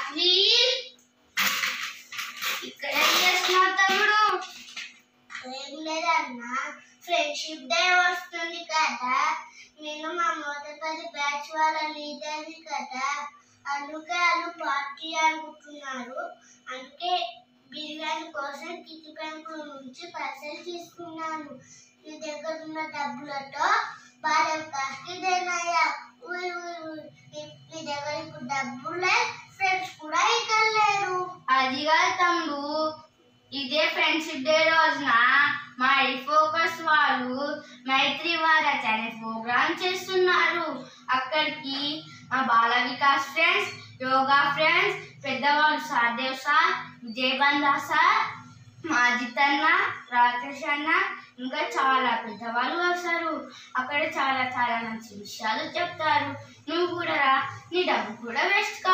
రాఫీల్ ఇక్కడ ఏం చేస్తున్నావు తమ్ముడు ఏం లేదన్నా ఫ్రెండ్షిప్ డే వస్తుంది కదా నేను మా మొదటి బ్యాచ్ వాళ్ళ లీడర్ని కదా అందుకే వాళ్ళు పార్టీ అనుకుంటున్నారు అందుకే బిర్యానీ కోసం కిటి బ్యాంకు నుంచి పైసలు తీసుకున్నాను మీ దగ్గర ఉన్న డబ్బులతో బాదం కాస్కి దేనయ్యా ఉయ్ ఉయ్ ఉయ్. మీ- మీ దగ్గర ఇప్పుడు డబ్బులే ఫ్రెండ్స్ కూడా ఇక్కడ లేరు అది కాదు తమ్ముడు ఇదే ఫ్రెండ్షిప్ డే రోజున మా ఫోకస్ వాళ్ళు మైత్రి వారచ్ అనే ప్రోగ్రామ్ చేస్తున్నారు అక్కడికి మా బాల వికాస్ ఫ్రెండ్స్ యోగా ఫ్రెండ్స్ పెద్దవాళ్ళు సాదేవ్ సార్ విజయబంధా సార్ మా అజిత్ అన్న రాకేష్ అన్న ఇంకా చాలా పెద్దవాళ్ళు వస్తారు అక్కడ చాలా చాలా మంచి విషయాలు చెప్తారు నువ్వు కూడా రా నీ డబ్బు కూడా వేస్ట్